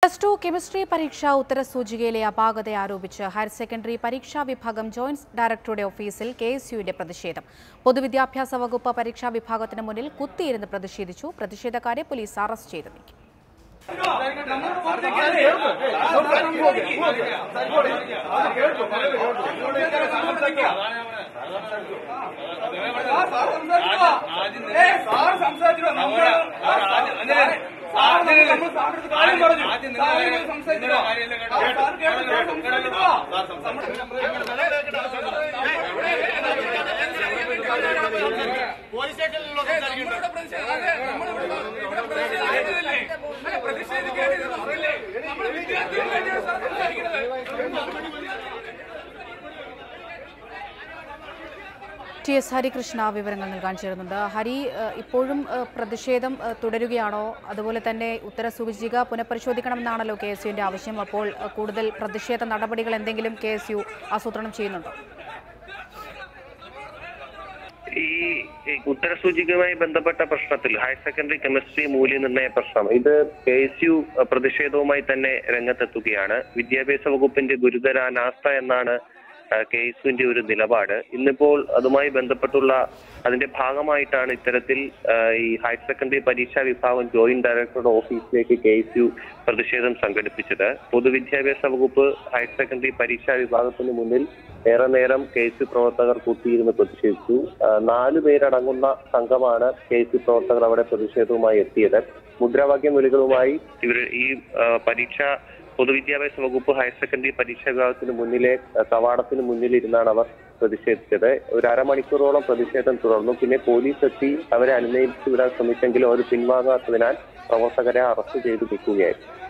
plus two chemistry പരീക്ഷാ ഉത്തരസൂചികയിലെ അപാകത ആരോപിച്ച് ഹയർ സെക്കൻഡറി പരീക്ഷാ വിഭാഗം ജോയിന്റ് ഡയറക്ടറുടെ ഓഫീസിൽ കെ എസ് യുവിന്റെ പ്രതിഷേധം പൊതുവിദ്യാഭ്യാസ വകുപ്പ് പരീക്ഷാ വിഭാഗത്തിന് മുന്നിൽ കുത്തിയിരുന്ന് പ്രതിഷേധിച്ചു പ്രതിഷേധക്കാരെ പോലീസ് അറസ്റ്റ് ചെയ്തു നീക്കി ടി എസ് ഹരികൃഷ്ണ വിവരങ്ങൾ നൽകാൻ ചേരുന്നുണ്ട് ഹരി ഏഹ്, ഇപ്പോഴും ഏഹ്, പ്രതിഷേധം ഏഹ്, തുടരുകയാണോ അതുപോലെ തന്നെ ഉത്തരസൂചിക പുനഃപരിശോധിക്കണമെന്നാണല്ലോ കെ എസ് യുവിന്റെ ആവശ്യം അപ്പോൾ ഏഹ്, കൂടുതൽ പ്രതിഷേധ നടപടികൾ എന്തെങ്കിലും കെ എസ് യു ആസൂത്രണം ചെയ്യുന്നുണ്ടോ ഈ ഈ ഉത്തരസൂചികയുമായി ബന്ധപ്പെട്ട പ്രശ്നത്തിൽ ഹയർ സെക്കൻഡറി കെമിസ്ട്രി മൂല്യനിർണ്ണയ പ്രശ്നം ഇത് കെ എസ് യു പ്രതിഷേധവുമായി തന്നെ രംഗത്തെത്തുകയാണ് വിദ്യാഭ്യാസ വകുപ്പിന്റെ ഗുരുതര അനാസ്ഥ എന്നാണ് കെ എസ് യുവിന്റെ ഒരു നിലപാട് ഇന്നിപ്പോൾ അതുമായി ബന്ധപ്പെട്ടുള്ള അതിന്റെ ഭാഗമായിട്ടാണ് ഇത്തരത്തിൽ ആ, ഈ ഹയർ സെക്കൻഡറി പരീക്ഷാ വിഭാഗം ജോയിന്റ് ഡയറക്ടറുടെ ഓഫീസിലേക്ക് കെ എസ് യു പ്രതിഷേധം സംഘടിപ്പിച്ചത് പൊതുവിദ്യാഭ്യാസ വകുപ്പ് ഹയർ സെക്കൻഡറി പരീക്ഷാ വിഭാഗത്തിന് മുന്നിൽ ഏറെ നേരം കെ എസ് യു പ്രവർത്തകർ കൂട്ടിയിരുന്ന് പ്രതിഷേധിച്ചു ആ, നാല് പേരടങ്ങുന്ന സംഘമാണ് കെ എസ് യു പ്രവർത്തകർ അവിടെ പ്രതിഷേധവുമായി എത്തിയത് മുദ്രാവാക്യം വിളികളുമായി ഇവർ ഈ ആ, പരീക്ഷ പൊതുവിദ്യാഭ്യാസ വകുപ്പ് ഹയർ സെക്കൻഡറി പരീക്ഷാ വിഭാഗത്തിന് മുന്നിലെ ആ, കവാടത്തിന് മുന്നിലിരുന്നാണ് അവർ പ്രതിഷേധിച്ചത് ഒരു അരമണിക്കൂറോളം പ്രതിഷേധം തുടർന്നു പിന്നെ പോലീസ് എത്തി അവരെ അനുനയിപ്പിച്ചു വിടാൻ ശ്രമിച്ചെങ്കിലും അവർ പിൻവാങ്ങാത്തതിനാൽ പ്രവർത്തകരെ അറസ്റ്റ് ചെയ്തു നിൽക്കുകയായിരുന്നു